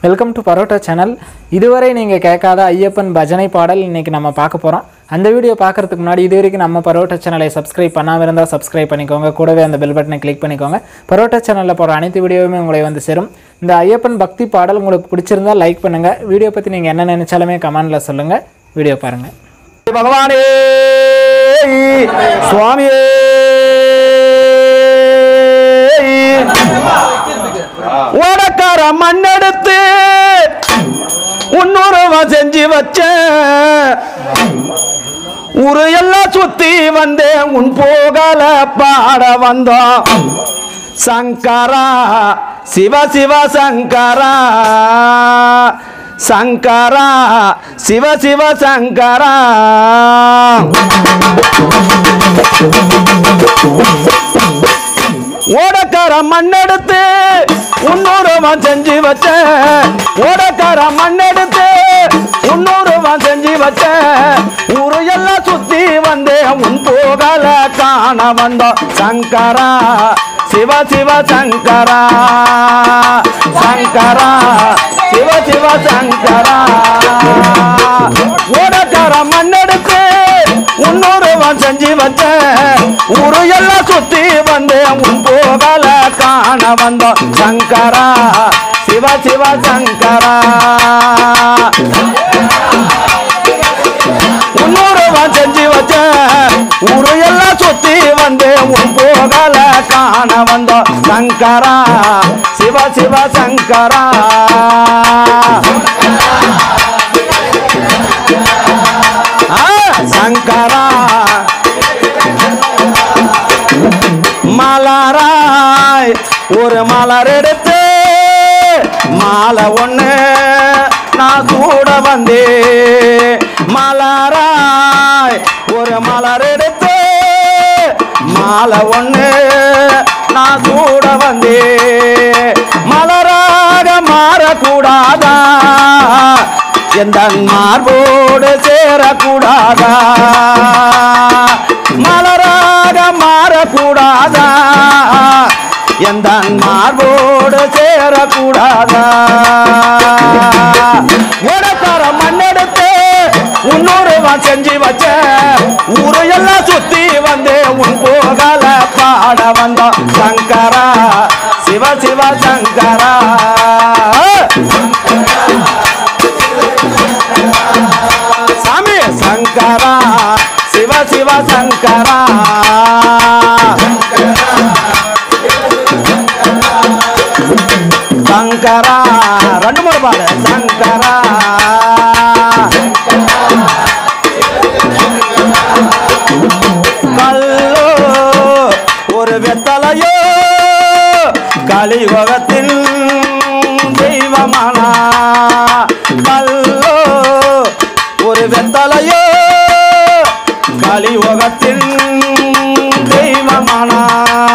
Welcome to parotta channel இதுவரை நீங்கள் கேட்காத ஐயப்பன் பஜனை பாடல் இன்னைக்கு நம்ம பார்க்க போகிறோம் அந்த வீடியோ பார்க்கறதுக்கு முன்னாடி இது வரைக்கும் நம்ம பரோட்டா சேனலை சப்ஸ்கிரைப் பண்ணாமல் இருந்தால் சப்ஸ்கிரைப் பண்ணிக்கோங்க கூடவே அந்த பெல் பட்டனை கிளிக் பண்ணிக்கோங்க பரோட்டா சேனலில் போகிற அனைத்து வீடியோவுமே உங்களை வந்து சேரும் இந்த ஐயப்பன் பக்தி பாடல் உங்களுக்கு பிடிச்சிருந்தா லைக் பண்ணுங்கள் வீடியோ பற்றி நீங்கள் என்ன நினைச்சாலுமே கமெண்டில் சொல்லுங்கள் வீடியோ பாருங்கள் பகவானே சுவாமியே உனக்கார மண்ணெடுத்து உன்னுருவ செஞ்சு வச்ச ஊரு எல்லாம் சுத்தி வந்தேன் உன் போகல பாட வந்தோம் சங்கரா சிவ சிவ சங்கரா சங்கரா சிவ சிவ சங்கரா ஓடக்கார மண்ணெடுத்து உன்னூறுவன் செஞ்சு வச்ச ஓடக்கார மண்ணெடுத்து உன்னூறுவன் செஞ்சு வச்ச ஊரு எல்லாம் சுத்தி வந்தேன் உன் போகல காண வந்தோம் சங்கரா சிவ சிவ சங்கரா சங்கரா சிவ சிவ சங்கரா ஓடக்கார மண்ணெடுத்து உன்னொருவன் செஞ்சு வச்ச ஊரு எல்லாம் சுத்தி வந்தேன் உன் போகல காண வந்தோம் சங்கரா சிவ சிவ சங்கரா உன்னொருவன் செஞ்சு வச்ச ஊரு எல்லாம் சுத்தி வந்தேன் உன் போகல காண வந்தோம் சங்கரா சிவ சிவ சங்கரா ஆ, சங்கரா மலராய் ஒரு மலர் எடுத்து மாலை ஒண்ணு நான் கூட வந்தே மலராய் ஒரு மலர் எடுத்து மாலை ஒண்ணு நான் கூட வந்தே மலராக மாறக்கூடாதா எந்த மார்போடு சேரக்கூடாதா மலராக மாறக்கூடாதா எந்த மார்போடு சேரக்கூடாதா உடக்கார மண்ணெடுத்து உன்னொருவன் செஞ்சு வச்ச ஊரு எல்லாம் சுத்தி வந்து உன் போகல பாட வந்தோம் சங்கரா சிவ சிவ சங்கரா சாமி சங்கரா சிவ சிவ சங்கரா சங்கரா ரெண்டு மூணு பாடு சங்கரா கல்லோ ஒரு வெத்தலையோ கலியுகத்தின் தெய்வமானா கல்லோ ஒரு வெத்தலையோ கலியுகத்தின் தெய்வமானா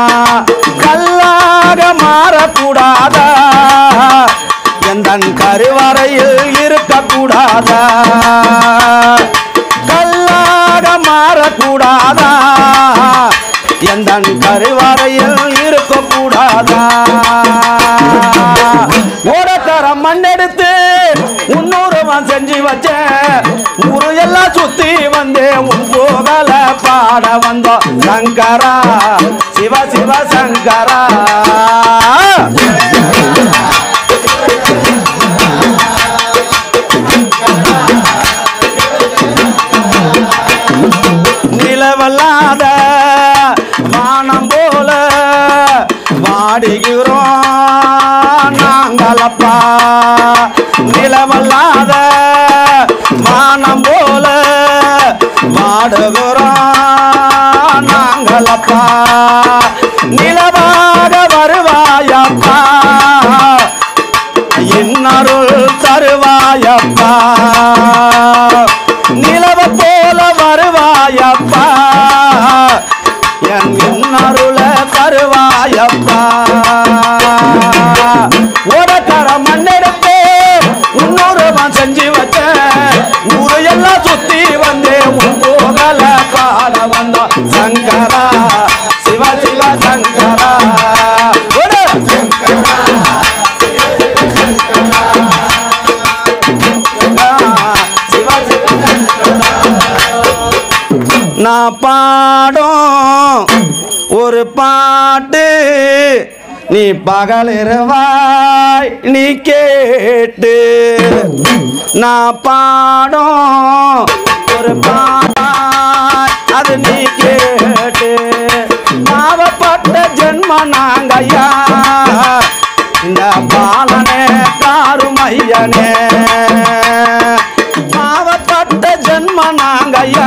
கல்லாக மாறக்கூடாதா எந்த கருவறையில் இருக்கக்கூடாதா கல்லாக மாறக்கூடாதா எந்த கருவறையில் இருக்கக்கூடாதா ஓடக்கார மண்ணெடுத்து உன்னூறுவன் செஞ்சு வச்ச ஊரு எல்லாம் சுத்தி வந்தே உன் போகல பாட வந்தோம் சங்கரா சிவ சிவ சங்கரா நிலவல்லாத வானம் போல வாடுகிறோம் நாங்களப்பா நிலவல்லாத வானம் போல வாடுகிறோம் நாங்களப்பா நிலவாக வருவாயப்பா இன்னருள் தருவாயப்பா நிலவ போல வருவாயப்பா என் இன்னருள தருவாயப்பா ஓடக்கார மண்ணெடுத்து உன்னொருவன் செஞ்சு வச்ச ஊரு எல்லாம் சுத்தி வந்தே உன் போகல பாட வந்தோம் சங்கரா சிவ சிவ சங்கரா ஓடு. நான் பாடும் ஒரு பாட்டு நீ பகலிரவாய் நீ கேட்டு நான் பாடும் ஒரு பாடாய் அது நீ கேட்டு பாவப்பட்ட ஜென்ம நாங்கய்யா இந்த பாலனே காரும் ஐயனே பாவப்பட்ட ஜென்ம நாங்கய்யா